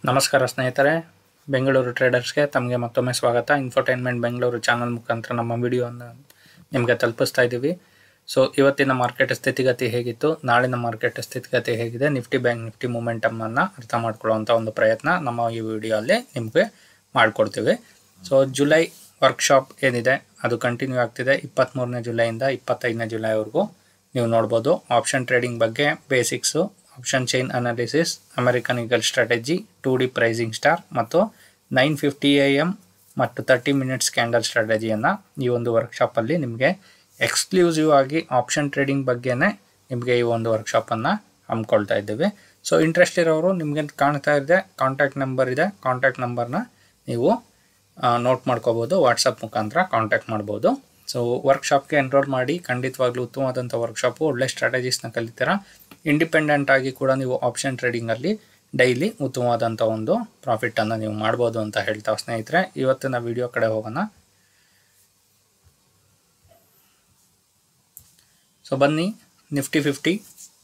ನಮಸ್ಕಾರ ಸ್ನೇಹಿತರೆ ಬೆಂಗಳೂರು ಟ್ರೇಡರ್ಸ್ಗೆ ತಮಗೆ ಮತ್ತೊಮ್ಮೆ ಸ್ವಾಗತ ಇನ್ಫೋಟೈನ್ಮೆಂಟ್ ಬೆಂಗಳೂರು ಚಾನಲ್ ಮುಖಾಂತರ ನಮ್ಮ ವಿಡಿಯೋನ ನಿಮಗೆ ತಲುಪಿಸ್ತಾ ಇದ್ದೀವಿ ಸೊ ಇವತ್ತಿನ ಮಾರ್ಕೆಟ್ ಸ್ಥಿತಿಗತಿ ಹೇಗಿತ್ತು ನಾಳಿನ ಮಾರ್ಕೆಟ್ ಸ್ಥಿತಿಗತಿ ಹೇಗಿದೆ ನಿಫ್ಟಿ ಬ್ಯಾಂಕ್ ನಿಫ್ಟಿ ಮೂಮೆಂಟಮನ್ನು ಅರ್ಥ ಮಾಡ್ಕೊಳ್ಳುವಂಥ ಒಂದು ಪ್ರಯತ್ನ ನಮ್ಮ ಈ ವಿಡಿಯೋಲ್ಲಿ ನಿಮಗೆ ಮಾಡಿಕೊಡ್ತೀವಿ ಸೊ ಜುಲೈ ವರ್ಕ್ಶಾಪ್ ಏನಿದೆ ಅದು ಕಂಟಿನ್ಯೂ ಆಗ್ತಿದೆ ಇಪ್ಪತ್ತ್ಮೂರನೇ ಜುಲೈಯಿಂದ ಇಪ್ಪತ್ತೈದನೇ ಜುಲೈವರೆಗೂ ನೀವು ನೋಡ್ಬೋದು ಆಪ್ಷನ್ ಟ್ರೇಡಿಂಗ್ ಬಗ್ಗೆ basics option chain analysis American eagle strategy to D pricing star ಮತ್ತು ನೈನ್ ಫಿಫ್ಟಿ ಎ ಎಮ್ ಮತ್ತು ತರ್ಟಿ ಮಿನಿಟ್ಸ್ ಕ್ಯಾಂಡಲ್ ಸ್ಟ್ರಾಟಜಿಯನ್ನು ಈ ಒಂದು ವರ್ಕ್ಶಾಪಲ್ಲಿ ನಿಮಗೆ ಎಕ್ಸ್ಕ್ಲೂಸಿವ್ ಆಗಿ ಆಪ್ಷನ್ ಟ್ರೇಡಿಂಗ್ ಬಗ್ಗೆನೇ ನಿಮಗೆ ಈ ಒಂದು ವರ್ಕ್ಶಾಪನ್ನು ಹಮ್ಮಿಕೊಳ್ತಾ ಇದ್ದೀವಿ ಸೊ ಇಂಟ್ರೆಸ್ಟ್ ಇರೋರು ನಿಮಗೆ ಕಾಣ್ತಾ ಇದೆ ಕಾಂಟ್ಯಾಕ್ಟ್ ನಂಬರ್ ಇದೆ ಕಾಂಟ್ಯಾಕ್ಟ್ ನಂಬರ್ನ ನೀವು ನೋಟ್ ಮಾಡ್ಕೋಬೋದು ವಾಟ್ಸಪ್ ಮುಖಾಂತರ ಕಾಂಟ್ಯಾಕ್ಟ್ ಮಾಡ್ಬೋದು ಸೊ ವರ್ಕ್ಶಾಪ್ಗೆ ಎನ್ರೋಲ್ ಮಾಡಿ ಖಂಡಿತವಾಗ್ಲೂ ಉತ್ತಮವಾದಂಥ ವರ್ಕ್ಶಾಪು ಒಳ್ಳೆ ಸ್ಟ್ರಾಟಜೀಸ್ನ ಕಲಿತೀರಾ ಇಂಡಿಪೆಂಡೆಂಟ್ ಆಗಿ ಕೂಡ ನೀವು ಆಪ್ಷನ್ ಟ್ರೇಡಿಂಗಲ್ಲಿ ಡೈಲಿ ಉತ್ತಮವಾದಂಥ ಒಂದು ಪ್ರಾಫಿಟನ್ನು ನೀವು ಮಾಡ್ಬೋದು ಅಂತ ಹೇಳ್ತಾ ಸ್ನೇಹಿತರೆ ಇವತ್ತಿನ ವಿಡಿಯೋ ಕಡೆ ಹೋಗೋಣ ಸೊ ಬನ್ನಿ ನಿಫ್ಟಿ ಫಿಫ್ಟಿ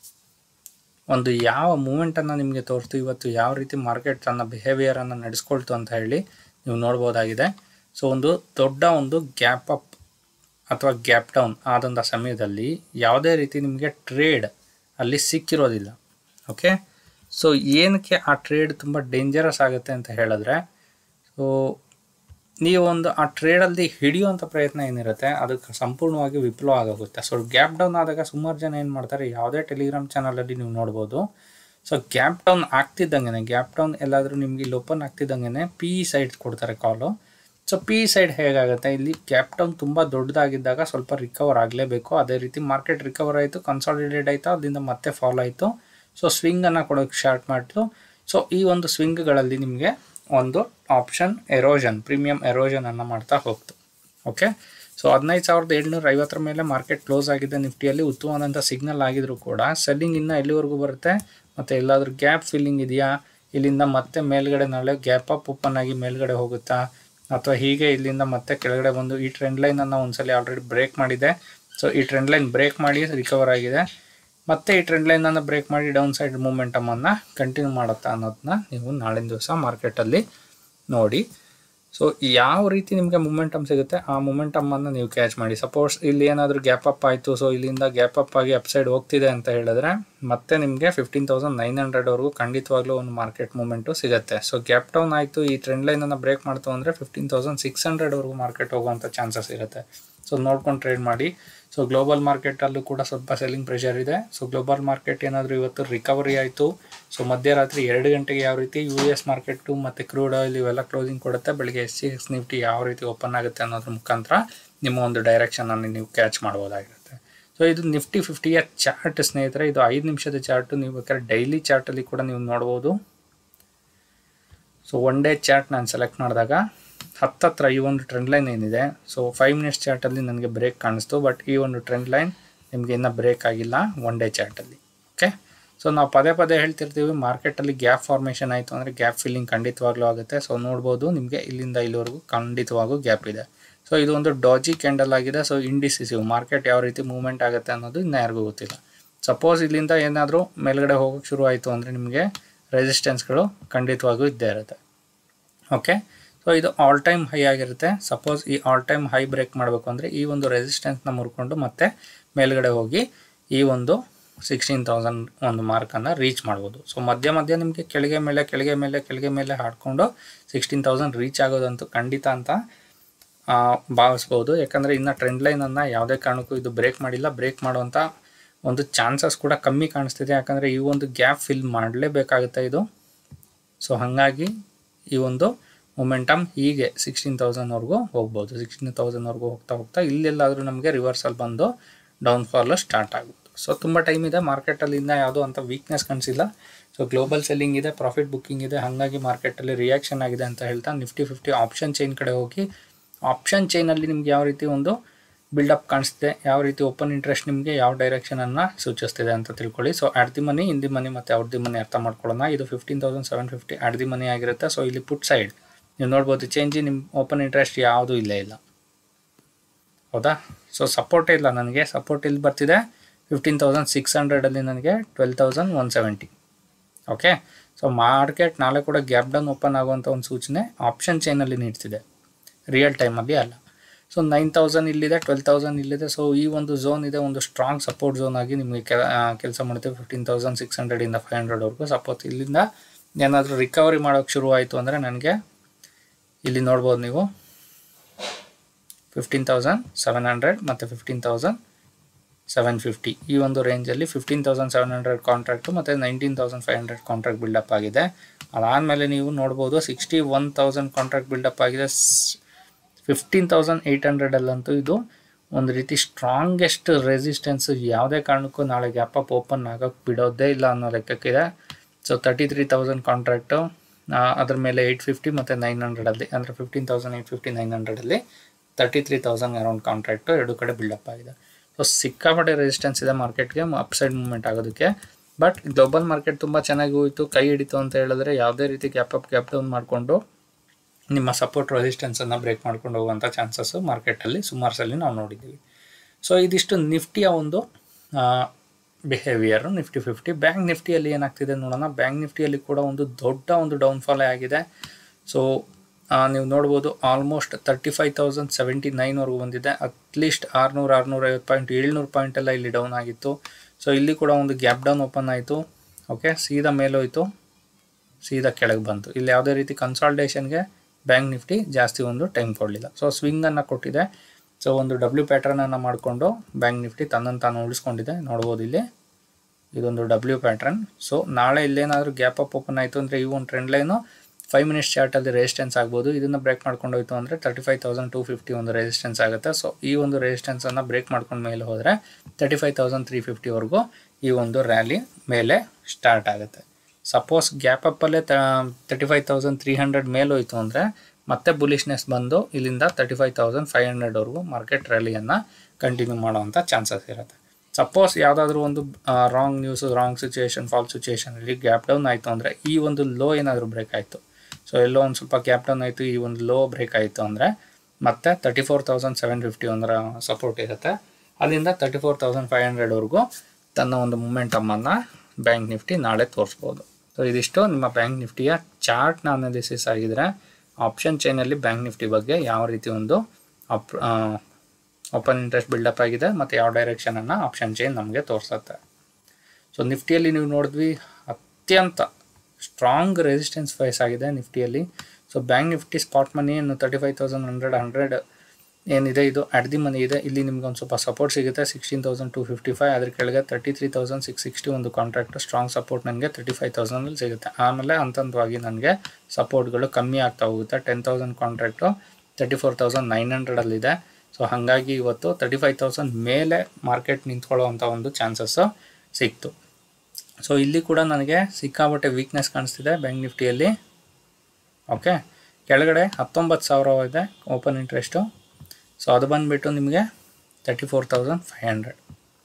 ಒಂದು ಯಾವ ಮೂಮೆಂಟನ್ನು ನಿಮಗೆ ತೋರಿಸ್ತು ಇವತ್ತು ಯಾವ ರೀತಿ ಮಾರ್ಕೆಟ್ ತನ್ನ ಬಿಹೇವಿಯರನ್ನು ನಡೆಸ್ಕೊಳ್ತು ಅಂತ ಹೇಳಿ ನೀವು ನೋಡ್ಬೋದಾಗಿದೆ ಸೊ ಒಂದು ದೊಡ್ಡ ಒಂದು ಗ್ಯಾಪ್ ಅಪ್ ಅಥವಾ ಗ್ಯಾಪ್ ಡೌನ್ ಆದಂಥ ಸಮಯದಲ್ಲಿ ಯಾವುದೇ ರೀತಿ ನಿಮಗೆ ಟ್ರೇಡ್ ಅಲ್ಲಿ ಸಿಕ್ಕಿರೋದಿಲ್ಲ ಓಕೆ ಸೊ ಏನಕ್ಕೆ ಆ ಟ್ರೇಡ್ ತುಂಬ ಡೇಂಜರಸ್ ಆಗುತ್ತೆ ಅಂತ ಹೇಳಿದ್ರೆ ಸೊ ನೀವು ಒಂದು ಆ ಟ್ರೇಡಲ್ಲಿ ಹಿಡಿಯುವಂಥ ಪ್ರಯತ್ನ ಏನಿರುತ್ತೆ ಅದಕ್ಕೆ ಸಂಪೂರ್ಣವಾಗಿ ವಿಫಲ ಆಗೋಗುತ್ತೆ ಸೊ ಗ್ಯಾಪ್ ಡೌನ್ ಆದಾಗ ಸುಮಾರು ಜನ ಏನು ಮಾಡ್ತಾರೆ ಯಾವುದೇ ಟೆಲಿಗ್ರಾಮ್ ಚಾನಲಲ್ಲಿ ನೀವು ನೋಡ್ಬೋದು ಸೊ ಗ್ಯಾಪ್ ಡೌನ್ ಆಗ್ತಿದ್ದಂಗೆ ಗ್ಯಾಪ್ ಡೌನ್ ಎಲ್ಲಾದರೂ ನಿಮಗೆ ಇಲ್ಲಿ ಓಪನ್ ಆಗ್ತಿದ್ದಂಗೆ ಪಿ ಇ ಸೈಡ್ ಕೊಡ್ತಾರೆ call so P E side ಹೇಗಾಗುತ್ತೆ ಇಲ್ಲಿ ಗ್ಯಾಪ್ ಡೌನ್ ತುಂಬ ದೊಡ್ಡದಾಗಿದ್ದಾಗ ಸ್ವಲ್ಪ ರಿಕವರ್ ಆಗಲೇಬೇಕು ಅದೇ ರೀತಿ ಮಾರ್ಕೆಟ್ ರಿಕವರ್ ಆಯಿತು ಕನ್ಸಾಲಿಡೇಟ್ ಆಯಿತು ಅಲ್ಲಿಂದ ಮತ್ತೆ ಫಾಲ್ ಆಯಿತು ಸೊ ಸ್ವಿಂಗನ್ನು ಕೊಡೋಕ್ಕೆ ಸ್ಟಾರ್ಟ್ ಮಾಡಿತು ಸೊ ಈ ಒಂದು ಸ್ವಿಂಗ್ಗಳಲ್ಲಿ ನಿಮಗೆ ಒಂದು ಆಪ್ಷನ್ ಎರೋಷನ್ ಪ್ರೀಮಿಯಂ ಎರೋಷನನ್ನು ಮಾಡ್ತಾ ಹೋಗ್ತು ಓಕೆ ಸೊ ಹದಿನೈದು ಸಾವಿರದ ಏಳ್ನೂರ ಐವತ್ತರ ಮೇಲೆ ಮಾರ್ಕೆಟ್ ಕ್ಲೋಸ್ ಆಗಿದೆ ನಿಫ್ಟಿಯಲ್ಲಿ ಉತ್ತಮವಾದಂಥ ಸಿಗ್ನಲ್ ಆಗಿದ್ರು ಕೂಡ ಸೆಲ್ಲಿಂಗ್ ಇನ್ನೂ ಎಲ್ಲಿವರೆಗೂ ಬರುತ್ತೆ ಮತ್ತು ಎಲ್ಲಾದರೂ ಗ್ಯಾಪ್ ಫಿಲ್ಲಿಂಗ್ ಇದೆಯಾ ಇಲ್ಲಿಂದ ಮತ್ತೆ ಮೇಲ್ಗಡೆ ನಾಳೆ ಗ್ಯಾಪ್ ಅಪ್ ಓಪನ್ ಆಗಿ ಮೇಲ್ಗಡೆ ಹೋಗುತ್ತಾ ಅಥವಾ ಹೀಗೆ ಇಲ್ಲಿಂದ ಮತ್ತೆ ಕೆಳಗಡೆ ಬಂದು ಈ ಟ್ರೆಂಡ್ ಲೈನನ್ನು ಒಂದ್ಸಲಿ ಆಲ್ರೆಡಿ ಬ್ರೇಕ್ ಮಾಡಿದೆ ಸೊ ಈ ಟ್ರೆಂಡ್ ಲೈನ್ ಬ್ರೇಕ್ ಮಾಡಿ ರಿಕವರ್ ಆಗಿದೆ ಮತ್ತೆ ಈ ಟ್ರೆಂಡ್ ಲೈನನ್ನು ಬ್ರೇಕ್ ಮಾಡಿ ಡೌನ್ ಸೈಡ್ ಮೂಮೆಂಟಮನ್ನು ಕಂಟಿನ್ಯೂ ಮಾಡುತ್ತಾ ಅನ್ನೋದನ್ನ ನೀವು ನಾಳಿನ ದಿವಸ ಮಾರ್ಕೆಟಲ್ಲಿ ನೋಡಿ ಸೊ ಯಾವ ರೀತಿ ನಿಮಗೆ ಮೂಮೆಂಟಮ್ ಸಿಗುತ್ತೆ ಆ ಮೂಮೆಂಟಮನ್ನು ನೀವು ಕ್ಯಾಚ್ ಮಾಡಿ ಸಪೋಸ್ ಇಲ್ಲಿ ಏನಾದರೂ ಗ್ಯಾಪ್ ಅಪ್ ಆಯಿತು ಸೊ ಇಲ್ಲಿಂದ ಗ್ಯಾಪ್ ಅಪ್ ಆಗಿ ಅಪ್ ಸೈಡ್ ಹೋಗ್ತಿದೆ ಅಂತ ಹೇಳಿದ್ರೆ ಮತ್ತೆ ನಿಮಗೆ ಫಿಫ್ಟೀನ್ ತೌಸಂಡ್ ನೈನ್ ಹಂಡ್ರೆಡ್ವರೆಗೂ ಖಂಡಿತವಾಗ್ಲೂ ಒಂದು ಮಾರ್ಕೆಟ್ ಮೂಮೆಂಟು ಸಿಗುತ್ತೆ ಸೊ ಗ್ಯಾಪ್ ಡೌನ್ ಆಯಿತು ಈ ಟ್ರೆಂಡ್ ಲೈನನ್ನು ಬ್ರೇಕ್ ಮಾಡ್ತು ಅಂದರೆ ಫಿಫ್ಟೀನ್ ತೌಸಂಡ್ ಸಿಕ್ಸ್ ಹಂಡ್ರೆಡ್ವರೆಗೂ ಮಾರ್ಕೆಟ್ ಹೋಗುವಂಥ ಚಾನ್ಸಸ್ ಇರುತ್ತೆ ಸೊ ನೋಡ್ಕೊಂಡು ಟ್ರೇಡ್ ಮಾಡಿ ಸೊ ಗ್ಲೋಬಲ್ ಮಾರ್ಕೆಟಲ್ಲೂ ಕೂಡ ಸ್ವಲ್ಪ ಸೆಲ್ಲಿಂಗ್ ಪ್ರೆಷರ್ ಇದೆ ಸೊ ಗ್ಲೋಬಲ್ ಮಾರ್ಕೆಟ್ ಏನಾದರೂ ಇವತ್ತು ರಿಕವರಿ ಆಯಿತು ಸೊ ಮಧ್ಯರಾತ್ರಿ ಎರಡು ಗಂಟೆಗೆ ಯಾವ ರೀತಿ ಯು ಎಸ್ ಮಾರ್ಕೆಟು ಮತ್ತು ಕ್ರೂಡ್ ಆಯಿಲ್ ಇವೆಲ್ಲ ಕ್ಲೋಸಿಂಗ್ ಕೊಡುತ್ತೆ ಬೆಳಿಗ್ಗೆ ಎಸ್ ಸಿ ಎಕ್ಸ್ ನಿಫ್ಟಿ ಯಾವ ರೀತಿ ಓಪನ್ ಆಗುತ್ತೆ ಅನ್ನೋದ್ರ ಮುಖಾಂತರ ನಿಮ್ಮ ಒಂದು ಡೈರೆಕ್ಷನನ್ನು ನೀವು ಕ್ಯಾಚ್ ಮಾಡ್ಬೋದಾಗಿರುತ್ತೆ ಸೊ ಇದು ನಿಫ್ಟಿ ಫಿಫ್ಟಿಯ ಚಾರ್ಟ್ ಸ್ನೇಹಿತರೆ ಇದು ಐದು ನಿಮಿಷದ ಚಾರ್ಟು ನೀವು ಬೇಕಾದ್ರೆ ಡೈಲಿ ಚಾರ್ಟಲ್ಲಿ ಕೂಡ ನೀವು ನೋಡ್ಬೋದು ಸೊ ಒನ್ ಡೇ ಚಾರ್ಟ್ ನಾನು ಸೆಲೆಕ್ಟ್ ಮಾಡಿದಾಗ ಹತ್ತತ್ರ ಈ ಒಂದು ಟ್ರೆಂಡ್ ಲೈನ್ ಏನಿದೆ ಸೊ ಫೈವ್ ಮಿನಿಟ್ಸ್ ಚಾರ್ಟಲ್ಲಿ ನನಗೆ ಬ್ರೇಕ್ ಕಾಣಿಸ್ತು ಬಟ್ ಈ ಒಂದು ಟ್ರೆಂಡ್ ಲೈನ್ ನಿಮಗೆ ಇನ್ನೂ ಬ್ರೇಕ್ ಆಗಿಲ್ಲ ಒನ್ ಡೇ ಚಾರ್ಟಲ್ಲಿ ಓಕೆ ಸೊ ನಾವು ಪದೇ ಪದೇ ಹೇಳ್ತಿರ್ತೀವಿ ಮಾರ್ಕೆಟಲ್ಲಿ ಗ್ಯಾಪ್ ಫಾರ್ಮೇಷನ್ ಆಯಿತು ಅಂದರೆ ಗ್ಯಾಪ್ ಫಿಲ್ಲಿಂಗ್ ಖಂಡಿತವಾಗ್ಲೂ ಆಗುತ್ತೆ ಸೊ ನೋಡ್ಬೋದು ನಿಮಗೆ ಇಲ್ಲಿಂದ ಇಲ್ಲಿವರೆಗೂ ಖಂಡಿತವಾಗೂ ಗ್ಯಾಪ್ ಇದೆ ಸೊ ಇದು ಒಂದು ಡಾಜಿ ಕ್ಯಾಂಡಲ್ ಆಗಿದೆ ಸೊ ಇಂಡಿಸಿಸಿವ್ ಮಾರ್ಕೆಟ್ ಯಾವ ರೀತಿ ಮೂವ್ಮೆಂಟ್ ಆಗುತ್ತೆ ಅನ್ನೋದು ಇನ್ನೂ ಯಾರಿಗೂ ಗೊತ್ತಿಲ್ಲ ಸಪೋಸ್ ಇಲ್ಲಿಂದ ಏನಾದರೂ ಮೇಲ್ಗಡೆ ಹೋಗೋಕ್ಕೆ ಶುರು ಆಯಿತು ಅಂದರೆ ನಿಮಗೆ ರೆಸಿಸ್ಟೆನ್ಸ್ಗಳು ಖಂಡಿತವಾಗೂ ಇದ್ದೇ ಇರುತ್ತೆ ಓಕೆ ಸೊ ಇದು ಆಲ್ ಟೈಮ್ ಹೈ ಆಗಿರುತ್ತೆ ಸಪೋಸ್ ಈ ಆಲ್ ಟೈಮ್ ಹೈ ಬ್ರೇಕ್ ಮಾಡಬೇಕು ಅಂದರೆ ಈ ಒಂದು ರೆಸಿಸ್ಟೆನ್ಸ್ನ ಮುರ್ಕೊಂಡು ಮತ್ತೆ ಮೇಲ್ಗಡೆ ಹೋಗಿ ಈ ಒಂದು ಸಿಕ್ಸ್ಟೀನ್ ತೌಸಂಡ್ ಒಂದು ಮಾರ್ಕನ್ನು ರೀಚ್ ಮಾಡ್ಬೋದು ಸೊ ಮಧ್ಯ ಮಧ್ಯ ನಿಮಗೆ ಕೆಳಗೆ ಮೇಲೆ ಕೆಳಗೆ ಮೇಲೆ ಕೆಳಗೆ ಮೇಲೆ ಹಾಡ್ಕೊಂಡು ಸಿಕ್ಸ್ಟೀನ್ ತೌಸಂಡ್ ರೀಚ್ ಆಗೋದಂತೂ ಖಂಡಿತ ಅಂತ ಭಾವಿಸ್ಬೋದು ಯಾಕಂದರೆ ಇನ್ನು ಟ್ರೆಂಡ್ ಲೈನನ್ನು ಯಾವುದೇ ಕಾರಣಕ್ಕೂ ಇದು ಬ್ರೇಕ್ ಮಾಡಿಲ್ಲ ಬ್ರೇಕ್ ಮಾಡುವಂಥ ಒಂದು ಚಾನ್ಸಸ್ ಕೂಡ ಕಮ್ಮಿ ಕಾಣಿಸ್ತಿದೆ ಯಾಕಂದರೆ ಈ ಒಂದು ಗ್ಯಾಪ್ ಫಿಲ್ ಮಾಡಲೇಬೇಕಾಗುತ್ತೆ ಇದು ಸೊ ಹಾಗಾಗಿ ಈ ಒಂದು ಮೊಮೆಂಟಮ್ ಹೀಗೆ ಸಿಕ್ಸ್ಟೀನ್ ತೌಸಂಡ್ವರೆಗೂ ಹೋಗ್ಬೋದು ಸಿಕ್ಸ್ಟೀನ್ ತೌಸಂಡ್ವರೆಗೂ ಹೋಗ್ತಾ ಹೋಗ್ತಾ ಇಲ್ಲೆಲ್ಲಾದರೂ ನಮಗೆ ರಿವರ್ಸಲ್ ಬಂದು ಡೌನ್ಫಾಲು ಸ್ಟಾರ್ಟ್ ಆಗುತ್ತೆ ಸೊ ತುಂಬ ಟೈಮ್ ಇದೆ ಮಾರ್ಕೆಟಲ್ಲಿ ಇನ್ನೂ ಯಾವುದೋ ಅಂಥ ವೀಕ್ನೆಸ್ ಕಾಣಿಸಿಲ್ಲ ಸೊ ಗ್ಲೋಬಲ್ ಸೆಲ್ಲಿಂಗ್ ಇದೆ ಪ್ರಾಫಿಟ್ ಬುಕ್ಕಿಂಗ್ ಇದೆ ಹಾಗಾಗಿ ಮಾರ್ಕೆಟಲ್ಲಿ ರಿಯಾಕ್ಷನ್ ಆಗಿದೆ ಅಂತ ಹೇಳ್ತಾ ನಿಫ್ಟಿ ಫಿಫ್ಟಿ ಆಪ್ಷನ್ ಚೈನ್ ಕಡೆ ಹೋಗಿ ಆಪ್ಷನ್ ಚೈನಲ್ಲಿ ನಿಮ್ಗೆ ಯಾವ ರೀತಿ ಒಂದು ಬಿಲ್ಡಪ್ ಕಾಣಿಸ್ತಿದೆ ಯಾವ ರೀತಿ ಓಪನ್ ಇಂಟ್ರೆಸ್ಟ್ ನಿಮಗೆ ಯಾವ ಡೈರೆಕ್ಷನನ್ನು ಸೂಚಿಸ್ತಿದೆ ಅಂತ ತಿಳ್ಕೊಳ್ಳಿ so at the money in the money ಮತ್ತು ಔಟ್ ದಿ ಮನಿ ಅರ್ಥ ಮಾಡ್ಕೊಳ್ಳೋಣ ಇದು fifteen thousand seven fifty at the money ಆಗಿರುತ್ತೆ ಸೊ ಇಲ್ಲಿ ಪುಟ್ ಸೈಡ್ ನೀವು ನೋಡ್ಬೋದು ಚೇಂಜ್ ನಿಮ್ಮ ಓಪನ್ ಇಂಟ್ರೆಸ್ಟ್ ಯಾವುದೂ ಇಲ್ಲೇ ಇಲ್ಲ ಹೌದಾ ಸೊ ಸಪೋರ್ಟೇ ಇಲ್ಲ ನನಗೆ ಸಪೋರ್ಟ್ ಇಲ್ಲಿ ಬರ್ತಿದೆ ಫಿಫ್ಟೀನ್ ತೌಸಂಡ್ ಸಿಕ್ಸ್ ಹಂಡ್ರೆಡಲ್ಲಿ ನನಗೆ twelve thousand one seventy okay so market ನಾಳೆ ಕೂಡ ಗ್ಯಾಪ್ ಡೌನ್ ಓಪನ್ ಆಗುವಂಥ ಒಂದು ಸೂಚನೆ ಆಪ್ಷನ್ ಚೈನಲ್ಲಿ ನೀಡ್ತಿದೆ ರಿಯಲ್ ಟೈಮಲ್ಲಿ ಅಲ್ಲ ಸೊ ನೈನ್ ತೌಸಂಡ್ ಇಲ್ಲಿದೆ ಟ್ವೆಲ್ ತೌಸಂಡ್ ಇಲ್ಲಿದೆ ಸೊ ಈ ಒಂದು ಝೋನ್ ಇದೆ ಒಂದು ಸ್ಟ್ರಾಂಗ್ ಸಪೋರ್ಟ್ ಝೋನ್ ಆಗಿ ನಿಮಗೆ ಕೆಲಸ ಮಾಡುತ್ತೆ ಫಿಫ್ಟೀನ್ ತೌಸಂಡ್ ಸಿಕ್ಸ್ ಹಂಡ್ರೆಡಿಂದ ಫೈವ್ ಹಂಡ್ರೆಡ್ವರೆಗೂ ಸಪೋರ್ಟ್ ಇಲ್ಲಿಂದ ಏನಾದರೂ ರಿಕವರಿ ಮಾಡೋಕ್ಕೆ ಶುರು ಆಯಿತು ಅಂದರೆ ನನಗೆ ಇಲ್ಲಿ ನೋಡ್ಬೋದು ನೀವು ಫಿಫ್ಟೀನ್ ತೌಸಂಡ್ ಸೆವೆನ್ ಹಂಡ್ರೆಡ್ ಮತ್ತು ಫಿಫ್ಟೀನ್ ತೌಸಂಡ್ ಸೆವೆನ್ ಫಿಫ್ಟಿ ಈ ಒಂದು ರೇಂಜಲ್ಲಿ fifteen thousand seven hundred contract ಮತ್ತು nineteen thousand five hundred contract buildup ಆಗಿದೆ ಅದಾದಮೇಲೆ ನೀವು ನೋಡ್ಬೋದು sixty one thousand contract buildup ಆಗಿದೆ ಫಿಫ್ಟೀನ್ ತೌಸಂಡ್ ಏಯ್ಟ್ ಹಂಡ್ರೆಡಲ್ಲಂತೂ ಇದು ಒಂದು ರೀತಿ ಸ್ಟ್ರಾಂಗೆಸ್ಟ್ ರೆಸಿಸ್ಟೆನ್ಸ್ ಯಾವುದೇ ಕಾರಣಕ್ಕೂ ನಾಳೆ ಗ್ಯಾಪ್ ಅಪ್ ಓಪನ್ ಆಗೋಕ್ಕೆ ಬಿಡೋದೇ ಇಲ್ಲ ಅನ್ನೋ ಲೆಕ್ಕಕ್ಕಿದೆ so thirty three thousand contract ಅದ್ರ ಮೇಲೆ ಏಯ್ಟ್ ಫಿಫ್ಟಿ ಮತ್ತು ನೈನ್ ಹಂಡ್ರೆಡಲ್ಲಿ ಅಂದರೆ fifteen thousand eight fifty nine ಹಂಡ್ರೆಡಲ್ಲಿ thirty three thousand around contract ಎರಡು ಕಡೆ ಬಿಲ್ಡಪ್ ಆಗಿದೆ ಸೊ ಸಿಕ್ಕಾಪಟ್ಟೆ ರೆಸಿಸ್ಟೆನ್ಸ್ ಇದೆ ಮಾರ್ಕೆಟ್ಗೆ ಅಪ್ಸೈಡ್ ಮೂವ್ಮೆಂಟ್ ಆಗೋದಕ್ಕೆ ಬಟ್ ಗ್ಲೋಬಲ್ ಮಾರ್ಕೆಟ್ ತುಂಬ ಚೆನ್ನಾಗಿ ಹೋಯಿತು ಕೈ ಹಿಡಿತು ಅಂತ ಹೇಳಿದ್ರೆ ಯಾವುದೇ ರೀತಿ ಗ್ಯಾಪ್ ಅಪ್ ಗ್ಯಾಪ್ ಡೌನ್ ಮಾಡಿಕೊಂಡು ನಿಮ್ಮ ಸಪೋರ್ಟ್ ರೆಸಿಸ್ಟೆನ್ಸನ್ನು ಬ್ರೇಕ್ ಮಾಡ್ಕೊಂಡು ಹೋಗುವಂಥ ಚಾನ್ಸಸ್ಸು ಮಾರ್ಕೆಟಲ್ಲಿ ಸುಮಾರು ಸಲ ನಾವು ನೋಡಿದ್ದೀವಿ ಸೊ ಇದಿಷ್ಟು ನಿಫ್ಟಿಯ ಒಂದು ಬಿಹೇವಿಯರು ನಿಫ್ಟಿ ಫಿಫ್ಟಿ ಬ್ಯಾಂಕ್ ನಿಫ್ಟಿಯಲ್ಲಿ ಏನಾಗ್ತಿದೆ ನೋಡೋಣ ಬ್ಯಾಂಕ್ ನಿಫ್ಟಿಯಲ್ಲಿ ಕೂಡ ಒಂದು ದೊಡ್ಡ ಒಂದು ಡೌನ್ಫಾಲೇ ಆಗಿದೆ ಸೊ ನೀವು ನೋಡ್ಬೋದು almost thirty five thousand seventy ನೈನ್ವರೆಗೂ ಬಂದಿದೆ ಅಟ್ಲೀಸ್ಟ್ ಆರುನೂರು ಆರುನೂರ ಐವತ್ತು ಪಾಯಿಂಟ್ ಏಳ್ನೂರು ಪಾಯಿಂಟ್ ಎಲ್ಲ ಇಲ್ಲಿ ಡೌನ್ ಆಗಿತ್ತು ಸೊ ಇಲ್ಲಿ ಕೂಡ ಒಂದು ಗ್ಯಾಪ್ ಡೌನ್ ಓಪನ್ ಆಯಿತು ಓಕೆ ಸೀದಾ ಮೇಲೋಯ್ತು ಸೀದಾ ಕೆಳಗೆ ಬಂತು ಇಲ್ಲಿ ಯಾವುದೇ ರೀತಿ ಕನ್ಸಾಲ್ಟೇಷನ್ಗೆ ಬ್ಯಾಂಕ್ ನಿಫ್ಟಿ ಜಾಸ್ತಿ ಒಂದು ಟೈಮ್ ಕೊಡಲಿಲ್ಲ ಸೊ ಸ್ವಿಂಗನ್ನು ಕೊಟ್ಟಿದೆ ಸೊ ಒಂದು ಡಬ್ಲ್ಯೂ ಪ್ಯಾಟ್ರನನ್ನು ಮಾಡಿಕೊಂಡು ಬ್ಯಾಂಕ್ ನಿಫ್ಟಿ ತನ್ನನ್ನು ತಾನು ಉಳಿಸ್ಕೊಂಡಿದೆ ನೋಡ್ಬೋದು ಇಲ್ಲಿ ಇದೊಂದು ಡಬ್ಲ್ಯೂ ಪ್ಯಾಟ್ರನ್ ಸೊ ನಾಳೆ ಇಲ್ಲೇನಾದರೂ ಗ್ಯಾಪ್ ಅಪ್ ಓಪನ್ ಆಯಿತು ಅಂದರೆ ಈ ಒಂದು ಟ್ರೆಂಡ್ ಲೈನು ಫೈವ್ ಮಿನಿಟ್ಸ್ ಚಾರ್ಟಲ್ಲಿ ರೆಸಿಸ್ಟೆನ್ಸ್ ಆಗ್ಬೋದು ಇದನ್ನು ಬ್ರೇಕ್ ಮಾಡ್ಕೊಂಡು ಹೋಯ್ತು ಅಂದರೆ thirty five thousand two fifty ಒಂದು ರೆಸಿಸ್ಟೆನ್ಸ್ ಆಗುತ್ತೆ ಸೊ ಈ ಒಂದು ರೆಸಿಸ್ಟೆನ್ಸನ್ನು ಬ್ರೇಕ್ ಮಾಡ್ಕೊಂಡು ಮೇಲೆ ಹೋದರೆ ತರ್ಟಿ ಫೈವ್ ತೌಸಂಡ್ ತ್ರೀ ಫಿಫ್ಟಿವರೆಗೂ ಈ ಒಂದು ರ್ಯಾಲಿ ಮೇಲೆ ಸ್ಟಾರ್ಟ್ ಆಗುತ್ತೆ ಸಪೋಸ್ ಗ್ಯಾಪ್ ಅಪ್ಪಲ್ಲೇ thirty five thousand three hundred ಮೇಲೆ ಹೋಯ್ತು ಅಂದರೆ ಮತ್ತೆ ಬುಲಿಶ್ನೆಸ್ ಬಂದು ಇಲ್ಲಿಂದ ತರ್ಟಿ ಫೈವ್ ತೌಸಂಡ್ ಫೈವ್ ಹಂಡ್ರೆಡ್ವರೆಗೂ ಮಾರ್ಕೆಟ್ ರ್ಯಾಲಿಯನ್ನು ಕಂಟಿನ್ಯೂ ಮಾಡೋವಂಥ ಚಾನ್ಸಸ್ ಇರುತ್ತೆ ಸಪೋಸ್ ಯಾವುದಾದ್ರೂ ಒಂದು wrong news wrong situation fall ಸಿಚುಯೇಷನಲ್ಲಿ ಗ್ಯಾಪ್ ಡೌನ್ ಆಯಿತು ಅಂದರೆ ಈ ಒಂದು ಲೋ ಏನಾದರೂ ಬ್ರೇಕ್ ಆಯಿತು ಸೊ ಎಲ್ಲೋ ಒಂದು ಸ್ವಲ್ಪ ಗ್ಯಾಪ್ ಡೌನ್ ಆಯಿತು ಈ ಒಂದು ಲೋ ಬ್ರೇಕ್ ಆಯಿತು ಅಂದರೆ ಮತ್ತೆ thirty four thousand seven fifty ಒಂದರ ಸಪೋರ್ಟ್ ಇರುತ್ತೆ ಅಲ್ಲಿಂದ ತರ್ಟಿ ಫೋರ್ ತೌಸಂಡ್ ಫೈವ್ ಹಂಡ್ರೆಡ್ವರೆಗೂ ತನ್ನ ಒಂದು ಮೊಮೆಂಟಮನ್ನು ಬ್ಯಾಂಕ್ ನಿಫ್ಟಿ ನಾಳೆ ತೋರಿಸ್ಬೋದು ಸೊ ಇದಿಷ್ಟು ನಿಮ್ಮ ಬ್ಯಾಂಕ್ ನಿಫ್ಟಿಯ ಚಾರ್ಟ್ನ ಅನಾಲಿಸಿಸ್ ಆಗಿದ್ರೆ ಆಪ್ಷನ್ ಚೈನಲ್ಲಿ ಬ್ಯಾಂಕ್ ನಿಫ್ಟಿ ಬಗ್ಗೆ ಯಾವ ರೀತಿ ಒಂದು ಅಪ್ ಓಪನ್ ಇಂಟ್ರೆಸ್ಟ್ ಬಿಲ್ಡಪ್ ಆಗಿದೆ ಮತ್ತು ಯಾವ ಡೈರೆಕ್ಷನನ್ನು ಆಪ್ಷನ್ ಚೈನ್ ನಮಗೆ ತೋರಿಸುತ್ತೆ ಸೊ ನಿಫ್ಟಿಯಲ್ಲಿ ನೀವು ನೋಡಿದ್ವಿ ಅತ್ಯಂತ ಸ್ಟ್ರಾಂಗ್ ರೆಸಿಸ್ಟೆನ್ಸ್ ಫೇಸ್ ಆಗಿದೆ ನಿಫ್ಟಿಯಲ್ಲಿ so bank Nifty spot money ಏನು thirty five thousand hundred hundred ಏನಿದೆ ಇದು ಅಟ್ ದಿ ಮನಿ ಇದೆ ಇಲ್ಲಿ ನಿಮ್ಗೆ ಒಂದು ಸ್ವಲ್ಪ ಸಪೋರ್ಟ್ ಸಿಗುತ್ತೆ sixteen thousand two fifty five ಅದ್ರ ಕೆಳಗೆ thirty three thousand six sixty ಒಂದು ಕಾಂಟ್ರಾಕ್ಟ್ ಸ್ಟ್ರಾಂಗ್ ಸಪೋರ್ಟ್ ನನಗೆ ತರ್ಟಿ ಫೈವ್ ತೌಸಂಡಲ್ಲಿ ಸಿಗುತ್ತೆ ಆಮೇಲೆ ಹಂತವಾಗಿ ನನಗೆ ಸಪೋರ್ಟ್ಗಳು ಕಮ್ಮಿ ಆಗ್ತಾ ಹೋಗುತ್ತೆ ten thousand contract thirty four thousand nine ಹಂಡ್ರೆಡಲ್ಲಿದೆ ಸೊ ಹಾಗಾಗಿ ಇವತ್ತು ತರ್ಟಿ ಫೈವ್ ತೌಸಂಡ್ ಮೇಲೆ ಮಾರ್ಕೆಟ್ ನಿಂತ್ಕೊಳ್ಳೋವಂಥ ಒಂದು ಚಾನ್ಸಸ್ಸು ಸಿಕ್ತು ಸೊ ಇಲ್ಲಿ ಕೂಡ ನನಗೆ ಸಿಕ್ಕಾಬಟ್ಟೆ ವೀಕ್ನೆಸ್ ಕಾಣಿಸ್ತಿದೆ ಬ್ಯಾಂಕ್ ನಿಫ್ಟಿಯಲ್ಲಿ ಓಕೆ ಕೆಳಗಡೆ ಹತ್ತೊಂಬತ್ತು ಸಾವಿರ ಇದೆ ಓಪನ್ ಇಂಟ್ರೆಸ್ಟು ಸೊ ಅದು ಬಂದುಬಿಟ್ಟು ನಿಮಗೆ thirty four thousand five hundred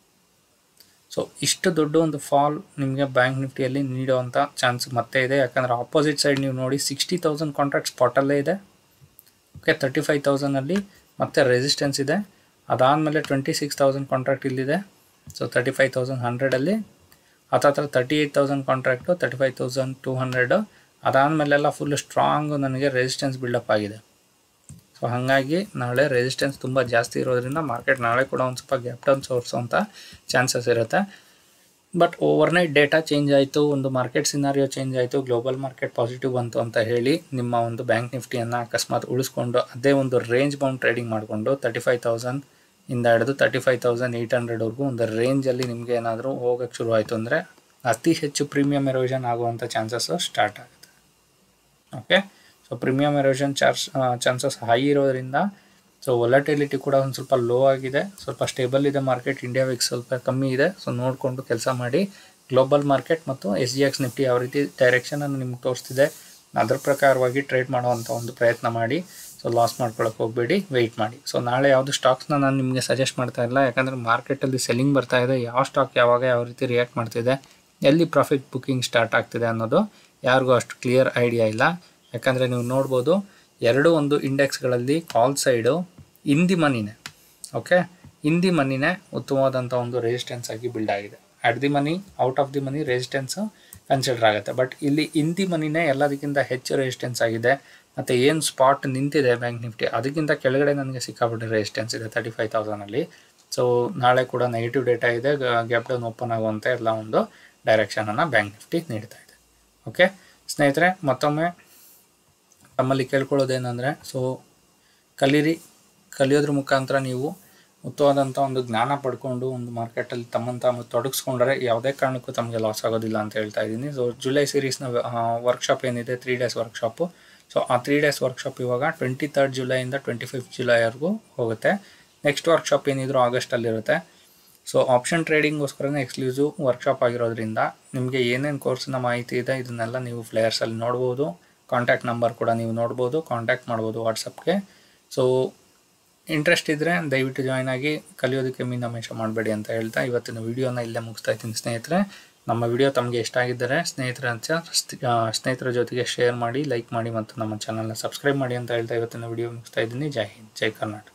so ಇಷ್ಟು ದೊಡ್ಡ ಒಂದು ಫಾಲ್ ನಿಮಗೆ ಬ್ಯಾಂಕ್ ನಿಫ್ಟಿಯಲ್ಲಿ ನೀಡುವಂಥ ಚಾನ್ಸ್ ಮತ್ತೆ ಇದೆ ಯಾಕಂದರೆ ಆಪೋಸಿಟ್ ಸೈಡ್ ನೀವು ನೋಡಿ ಸಿಕ್ಸ್ಟಿ ತೌಸಂಡ್ ಕಾಂಟ್ರಾಕ್ಟ್ ಸ್ಪಾಟಲ್ಲೇ ಇದೆ ಓಕೆ ತರ್ಟಿ ಫೈವ್ ತೌಸಂಡಲ್ಲಿ ಮತ್ತೆ ರೆಸಿಸ್ಟೆನ್ಸ್ ಇದೆ ಅದಾದಮೇಲೆ ಟ್ವೆಂಟಿ ಸಿಕ್ಸ್ ತೌಸಂಡ್ ಕಾಂಟ್ರಾಕ್ಟ್ ಇಲ್ಲಿದೆ ಸೊ ತರ್ಟಿ ಫೈವ್ ತೌಸಂಡ್ ಹಂಡ್ರೆಡಲ್ಲಿ ಹತ್ತತ್ರ thirty eight thousand contract thirty five thousand two hundred ಅದಾದಮೇಲೆಲ್ಲ ಫುಲ್ ಸ್ಟ್ರಾಂಗ್ ನನಗೆ ರೆಸಿಸ್ಟೆನ್ಸ್ ಬಿಲ್ಡಪ್ ಆಗಿದೆ ಸೊ ಹಾಗಾಗಿ ನಾಳೆ ರೆಸಿಸ್ಟೆನ್ಸ್ ತುಂಬ ಜಾಸ್ತಿ ಇರೋದ್ರಿಂದ ಮಾರ್ಕೆಟ್ ನಾಳೆ ಕೂಡ ಒಂದು ಸ್ವಲ್ಪ ಗ್ಯಾಪ್ ಡೌನ್ ಸೋರಿಸೋಂಥ ಚಾನ್ಸಸ್ ಇರುತ್ತೆ ಬಟ್ ಓವರ್ನೈಟ್ ಡೇಟಾ ಚೇಂಜ್ ಆಯಿತು ಒಂದು ಮಾರ್ಕೆಟ್ ಸಿನಾರಿಯೋ ಚೇಂಜ್ ಆಯಿತು ಗ್ಲೋಬಲ್ ಮಾರ್ಕೆಟ್ ಪಾಸಿಟಿವ್ ಬಂತು ಅಂತ ಹೇಳಿ ನಿಮ್ಮ ಒಂದು ಬ್ಯಾಂಕ್ ನಿಫ್ಟಿಯನ್ನು ಅಕಸ್ಮಾತ್ ಉಳಿಸ್ಕೊಂಡು ಅದೇ ಒಂದು ರೇಂಜ್ ಬೌಂಡ್ ಟ್ರೇಡಿಂಗ್ ಮಾಡಿಕೊಂಡು ತರ್ಟಿ ಫೈವ್ ತೌಸಂಡ್ ಇಂದ ಹಿಡಿದು ತರ್ಟಿ ಫೈವ್ ತೌಸಂಡ್ ಏಯ್ಟ್ ಹಂಡ್ರೆಡ್ವರೆಗೂ ಒಂದು ರೇಂಜಲ್ಲಿ ನಿಮಗೆ ಏನಾದರೂ ಹೋಗೋಕ್ಕೆ ಶುರು ಆಯಿತು ಅಂದರೆ ಅತಿ ಹೆಚ್ಚು ಪ್ರೀಮಿಯಂ ಎರೋಷನ್ ಆಗುವಂಥ ಚಾನ್ಸಸ್ಸು ಸ್ಟಾರ್ಟ್ ಆಗುತ್ತೆ okay so premium erosion charge chances high ಇರೋದ್ರಿಂದ ಸೊ ವೊಲಟಿಲಿಟಿ ಕೂಡ ಒಂದು ಸ್ವಲ್ಪ ಲೋ ಆಗಿದೆ ಸ್ವಲ್ಪ ಸ್ಟೇಬಲ್ ಇದೆ ಮಾರ್ಕೆಟ್ ಇಂಡಿಯಾ ವಿಕ್ಸ್ ಸ್ವಲ್ಪ ಕಮ್ಮಿ ಇದೆ ಸೊ ನೋಡಿಕೊಂಡು ಕೆಲಸ ಮಾಡಿ ಗ್ಲೋಬಲ್ ಮಾರ್ಕೆಟ್ ಮತ್ತು ಎಸ್ ಜಿ ಎಕ್ಸ್ ನಿಫ್ಟಿ ಯಾವ ರೀತಿ ಡೈರೆಕ್ಷನನ್ನು ನಿಮ್ಗೆ ತೋರಿಸ್ತಿದೆ ಅದ್ರ ಪ್ರಕಾರವಾಗಿ ಟ್ರೇಡ್ ಮಾಡುವಂಥ ಒಂದು ಪ್ರಯತ್ನ ಮಾಡಿ ಸೊ ಲಾಸ್ ಮಾಡ್ಕೊಳಕ್ಕೆ ಹೋಗಬೇಡಿ ವೆಯ್ಟ್ ಮಾಡಿ ಸೊ ನಾಳೆ ಯಾವುದು ಸ್ಟಾಕ್ಸ್ನ ನಾನು ನಿಮಗೆ ಸಜೆಸ್ಟ್ ಮಾಡ್ತಾ ಇಲ್ಲ ಯಾಕಂದರೆ ಮಾರ್ಕೆಟಲ್ಲಿ ಸೆಲ್ಲಿಂಗ್ ಬರ್ತಾ ಇದೆ ಯಾವ ಸ್ಟಾಕ್ ಯಾವಾಗ ಯಾವ ರೀತಿ ರಿಯಾಕ್ಟ್ ಮಾಡ್ತಿದೆ ಎಲ್ಲಿ ಪ್ರಾಫಿಟ್ ಬುಕ್ಕಿಂಗ್ ಸ್ಟಾರ್ಟ್ ಆಗ್ತಿದೆ ಅನ್ನೋದು ಯಾರಿಗೂ ಅಷ್ಟು ಕ್ಲಿಯರ್ ಐಡಿಯಾ ಇಲ್ಲ ಯಾಕಂದರೆ ನೀವು ನೋಡ್ಬೋದು ಎರಡು ಒಂದು ಇಂಡೆಕ್ಸ್ಗಳಲ್ಲಿ ಕಾಲ್ ಸೈಡು ಇಂದಿ ಮನಿನೇ ಓಕೆ ಇಂದಿ ಮನಿನೇ ಉತ್ತಮವಾದಂಥ ಒಂದು ರೆಸಿಸ್ಟೆನ್ಸ್ ಆಗಿ ಬಿಲ್ಡ್ ಆಗಿದೆ at the money out of the money resistance consider ಆಗುತ್ತೆ ಬಟ್ ಇಲ್ಲಿ ಇಂದಿ ಮನಿನೇ ಎಲ್ಲದಕ್ಕಿಂತ ಹೆಚ್ಚು ರೆಸಿಸ್ಟೆನ್ಸ್ ಆಗಿದೆ ಮತ್ತು ಏನು ಸ್ಪಾಟ್ ನಿಂತಿದೆ ಬ್ಯಾಂಕ್ ನಿಫ್ಟಿ ಅದಕ್ಕಿಂತ ಕೆಳಗಡೆ ನನಗೆ ಸಿಕ್ಕಾಪಟ್ಟೆ ರೆಸಿಸ್ಟೆನ್ಸ್ ಇದೆ ತರ್ಟಿ ಫೈವ್ ತೌಸಂಡಲ್ಲಿ ಸೊ ನಾಳೆ ಕೂಡ ನೆಗೆಟಿವ್ ಡೇಟಾ ಇದೆ ಗ್ಯಾಪ್ ಡೌನ್ ಓಪನ್ ಆಗುವಂಥ ಎಲ್ಲ ಒಂದು ಡೈರೆಕ್ಷನನ್ನು ಬ್ಯಾಂಕ್ ನಿಫ್ಟಿ ನೀಡ್ತಾ ಇದೆ ಓಕೆ ಸ್ನೇಹಿತರೆ ಮತ್ತೊಮ್ಮೆ ತಮ್ಮಲ್ಲಿ ಕೇಳ್ಕೊಳ್ಳೋದೇನೆಂದರೆ ಸೊ ಕಲೀರಿ ಕಲಿಯೋದ್ರ ಮುಖಾಂತರ ನೀವು ಉತ್ತಮವಾದಂಥ ಒಂದು ಜ್ಞಾನ ಪಡ್ಕೊಂಡು ಒಂದು ಮಾರ್ಕೆಟಲ್ಲಿ ತಮ್ಮನ್ನು ತಾವು ತೊಡಗಿಸ್ಕೊಂಡ್ರೆ ಯಾವುದೇ ಕಾರಣಕ್ಕೂ ತಮಗೆ ಲಾಸ್ ಆಗೋದಿಲ್ಲ ಅಂತ ಹೇಳ್ತಾ ಇದ್ದೀನಿ ಸೊ ಜುಲೈ ಸೀರೀಸ್ನ ವರ್ಕ್ಶಾಪ್ ಏನಿದೆ ತ್ರೀ ಡೇಸ್ ವರ್ಕ್ಶಾಪು ಸೊ ಆ ತ್ರೀ ಡೇಸ್ ವರ್ಕ್ಶಾಪ್ ಇವಾಗ ಟ್ವೆಂಟಿ ತರ್ಡ್ ಜುಲೈಯಿಂದ ಟ್ವೆಂಟಿ ಫಿಫ್ತ್ ಜುಲೈವರೆಗೂ ಹೋಗುತ್ತೆ ನೆಕ್ಸ್ಟ್ ವರ್ಕ್ಶಾಪ್ ಏನಿದ್ರು ಆಗಸ್ಟಲ್ಲಿರುತ್ತೆ ಸೊ ಆಪ್ಷನ್ ಟ್ರೇಡಿಂಗ್ಗೋಸ್ಕರನೇ ಎಕ್ಸ್ಕ್ಲೂಸಿವ್ ವರ್ಕ್ಶಾಪ್ ಆಗಿರೋದ್ರಿಂದ ನಿಮಗೆ ಏನೇನು ಕೋರ್ಸ್ನ ಮಾಹಿತಿ ಇದೆ ಇದನ್ನೆಲ್ಲ ನೀವು ಫ್ಲೇಯರ್ಸಲ್ಲಿ ನೋಡ್ಬೋದು ಕಾಂಟ್ಯಾಕ್ಟ್ ನಂಬರ್ ಕೂಡ ನೀವು ನೋಡ್ಬೋದು ಕಾಂಟ್ಯಾಕ್ಟ್ ಮಾಡ್ಬೋದು ವಾಟ್ಸಪ್ಗೆ ಸೊ ಇಂಟ್ರೆಸ್ಟ್ ಇದ್ದರೆ ದಯವಿಟ್ಟು ಜಾಯ್ನ್ ಆಗಿ ಕಲಿಯೋದಕ್ಕೆ ಮೀನಮೇಷ ಮಾಡಬೇಡಿ ಅಂತ ಹೇಳ್ತಾ ಇವತ್ತಿನ ವಿಡಿಯೋನ ಇಲ್ಲೇ ಮುಗಿಸ್ತಾ ಇದ್ದೀನಿ ಸ್ನೇಹಿತರೆ ನಮ್ಮ ವಿಡಿಯೋ ತಮಗೆ ಇಷ್ಟ ಆಗಿದ್ದರೆ ಸ್ನೇಹಿತರ ಸ್ನೇಹಿತರ ಜೊತೆಗೆ ಶೇರ್ ಮಾಡಿ ಲೈಕ್ ಮಾಡಿ ಮತ್ತು ನಮ್ಮ ಚಾನಲ್ನ ಸಬ್ಸ್ಕ್ರೈಬ್ ಮಾಡಿ ಅಂತ ಹೇಳ್ತಾ ಇವತ್ತಿನ ವಿಡಿಯೋ ಮುಗಿಸ್ತಾ ಇದ್ದೀನಿ ಜೈ ಹಿಂದ್ ಜೈ ಕರ್ನಾಟಕ